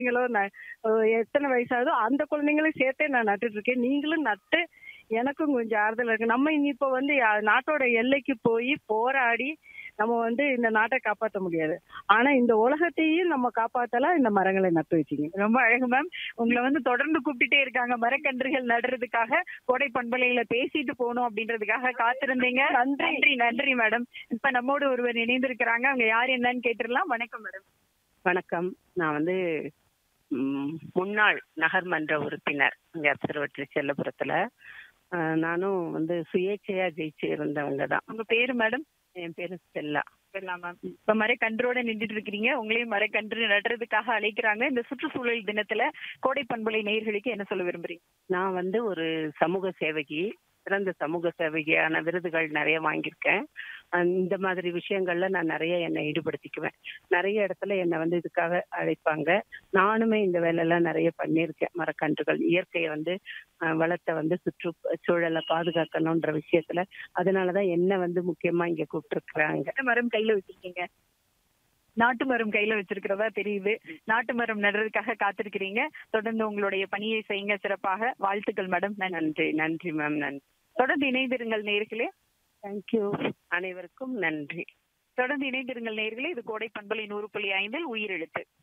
நீங்களோ ந- அஹ் எத்தனை வயசாகுதோ அந்த குழந்தைங்களையும் சேர்த்தே நான் நட்டுட்டு இருக்கேன் நீங்களும் நட்டு எனக்கும் கொஞ்சம் ஆறுதல் இருக்கு நம்ம இனி இப்போ வந்து யா- நாட்டோட எல்லைக்கு போய் போராடி நம்ம வந்து இந்த நாட்டை காப்பாற்ற முடியாது ஆனா இந்த உலகத்தையும் நம்ம காப்பாத்தலாம் இந்த மரங்களை நட்டு வச்சிங்க ரொம்ப அழகு மேம் உங்களை வந்து தொடர்ந்து கூப்பிட்டுட்டே இருக்காங்க மரக்கன்றுகள் நடுறதுக்காக கோடை பண்பலையில பேசிட்டு போகணும் அப்படின்றதுக்காக காத்திருந்தீங்க நன்றி. நன்றி நன்றி மேடம் இப்ப நம்மோடு ஒருவர் இணைந்திருக்கிறாங்க அவங்க யார் என்னன்னு கேட்டுடலாம் வணக்கம் மேடம் வணக்கம் நான் வந்து ம், முன்னாள் நகர்மன்ற உறுப்பினர் இங்க அப்சர்வட்டரி செல்லபுரத்துல அஹ், நானும் வந்து சுயேட்சையா ஜெயிச்சு இருந்தவங்க தான் உங்க பேரு மேடம் என் பேரு ஸ்டெல்லா மேம் இப்ப மரக்கன்றோட நின்றுட்டு இருக்கிறீங்க உங்களையும் மரக்கன்று நடுறதுக்காக அழைக்கிறாங்க இந்த சுற்றுச்சூழல் தினத்துல கோடை பண்பலை நேயர்களுக்கு என்ன சொல்ல விரும்புறீங்க நான் வந்து ஒரு சமூக சேவகி சிறந்த சமூக சேவகியான விருதுகள் நிறைய வாங்கியிருக்கேன் அஹ், இந்த மாதிரி விஷயங்கள்ல நான் நிறைய என்னை ஈடுபடுத்திக்குவேன் நிறைய இடத்துல என்னை வந்து இதுக்காக அழைப்பாங்க நானுமே இந்த வேலையெல்லாம் நிறைய பண்ணியிருக்கேன் மரக்கன்றுகள் இயற்கையை வந்து அஹ், வளத்தை வந்து சுற்றுச்சூழலை பாதுகாக்கணுன்ற விஷயத்துல அதனாலதான் என்ன வந்து முக்கியமா இங்க கூப்பிட்டுருக்குறாங்க என்ன மரம் கையில வச்சிருக்கீங்க நாட்டு மரம் கையில வச்சிருக்கிறதா தெரியுது நாட்டு மரம் நடுறதுக்காக காத்திருக்கிறீங்க தொடர்ந்து உங்களுடைய பணியை செய்யுங்க சிறப்பாக வாழ்த்துக்கள் மேடம் நன்றி நன்றி நன்றி மேம் நன்றி தொடர்ந்து இணைந்திருங்கள் நேர்களே தேங்க்யூ அனைவருக்கும் நன்றி தொடர்ந்து இணைந்திருங்கள் நேர்களே இது கோடை பண்பலை நூறு புள்ளி ஐந்தில் உயிரெழுத்து